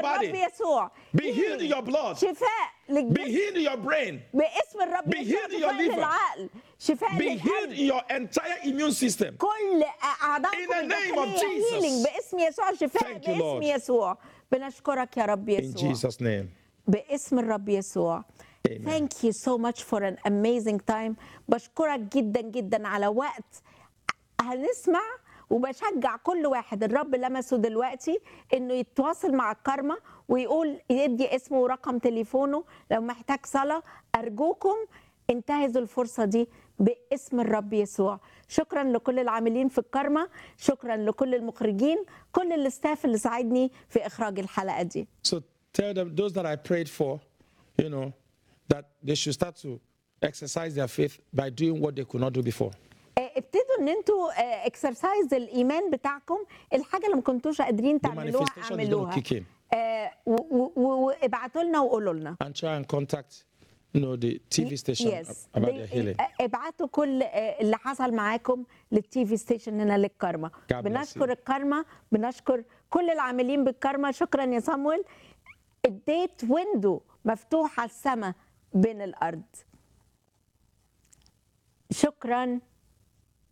body. الرب يسوع Be healed in your blood. شفاء Be للجسم healed in your brain. باسم الرب Be يسوع healed in your شفاء liver. للعقل شفاء Be healed للقلب in your entire immune system. كل In اعضائكم the name of الداخليه Jesus. healing باسم يسوع شفاء Thank you, باسم Lord. يسوع بنشكرك يا رب In يسوع Jesus' name. باسم الرب يسوع Amen. Thank you so much for an amazing time بشكرك جدا جدا على وقت هنسمع وبشجع كل واحد الرب لمسه دلوقتي انه يتواصل مع الكارما ويقول يدي اسمه ورقم تليفونه لو محتاج صلاة ارجوكم انتهزوا الفرصة دي باسم الرب يسوع شكرا لكل العاملين في الكارما شكرا لكل المخرجين كل الاستاف اللي ساعدني في اخراج الحلقة دي So tell them, those that I prayed for, you know, that they should start to exercise their faith by doing what they could not do before. آه، ابتدوا ان انتوا اكسرسايز الايمان بتاعكم الحاجه اللي ما كنتوش قادرين تعملوها manifestation is gonna اعملوها kick in. آه، و- و- و- وابعتوا لنا وقولوا لنا And try and contact, you know, the TV station Yes. about They- their healing. آه، ابعتوا كل آه، اللي حصل معاكم للتي في ستيشن هنا للكارما God bless بنشكر you. الكارما بنشكر كل العاملين بالكارما شكرا يا صامويل اديت ويندو مفتوحه السماء بين الارض شكرا